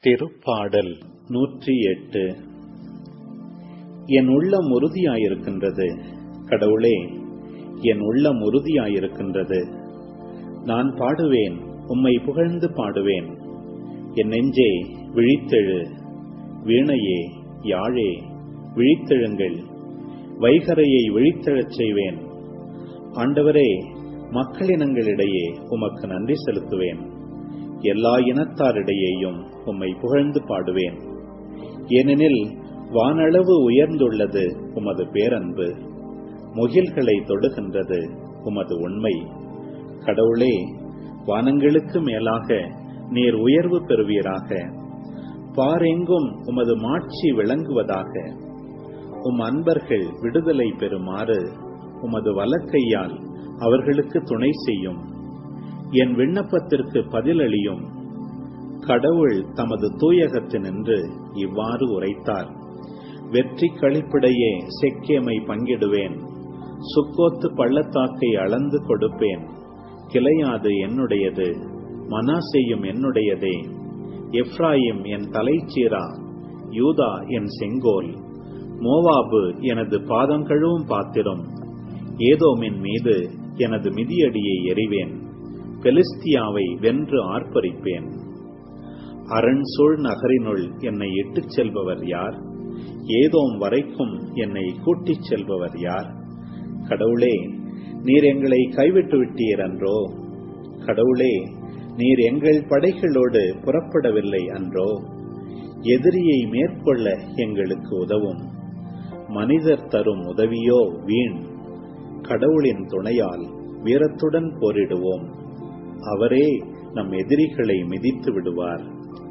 திருப்பாடல் நூற்றி எட்டு என் உள்ளம் உறுதியாயிருக்கின்றது கடவுளே என் உள்ளம் உறுதியாயிருக்கின்றது நான் பாடுவேன் உம்மை புகழ்ந்து பாடுவேன் என் நெஞ்சே விழித்தெழு வீணையே யாழே விழித்தெழுங்கள் வைகரையை விழித்தெழச் செய்வேன் ஆண்டவரே மக்களினங்களிடையே உமக்கு நன்றி செலுத்துவேன் எல்லா இனத்தாரிடையேயும் உம்மை புகழ்ந்து பாடுவேன் ஏனெனில் வானளவு உயர்ந்துள்ளது உமது பேரன்பு முகில்களை தொடுகின்றது உமது உண்மை கடவுளே வானங்களுக்கு மேலாக நீர் உயர்வு பெறுவீராக பாரெங்கும் உமது மாட்சி விளங்குவதாக உம் அன்பர்கள் விடுதலை பெறுமாறு உமது வலக்கையால் அவர்களுக்கு துணை செய்யும் என் விண்ணப்பத்திற்கு பதிலளியும் கடவுள் தமது தூயகத்தினின்று இவ்வாறு உரைத்தார் வெற்றி கழிப்பிடையே செக்கேமை பங்கிடுவேன் சுக்கோத்து பள்ளத்தாக்கை அளந்து கொடுப்பேன் கிளையாது என்னுடையது மனாசேயும் என்னுடையதே எப்ராயிம் என் தலைச்சீரா யூதா என் செங்கோல் மோவாபு எனது பாதம் கழுவும் பாத்திரம் ஏதோமின் மீது எனது மிதியடியை எறிவேன் பெலிஸ்தியாவை வென்று ஆர்ப்பரிப்பேன் அரண்சூழ் நகரினுள் என்னை இட்டுச் செல்பவர் யார் ஏதோம் வரைக்கும் என்னை கூட்டிச் செல்பவர் யார் கடவுளே நீர் எங்களை கைவிட்டு விட்டீர் அன்றோ கடவுளே நீர் எங்கள் படைகளோடு புறப்படவில்லை அன்றோ எதிரியை மேற்கொள்ள எங்களுக்கு உதவும் மனிதர் தரும் உதவியோ வீண் கடவுளின் துணையால் வீரத்துடன் போரிடுவோம் அவரே நம் எதிரிகளை மிதித்து விடுவார்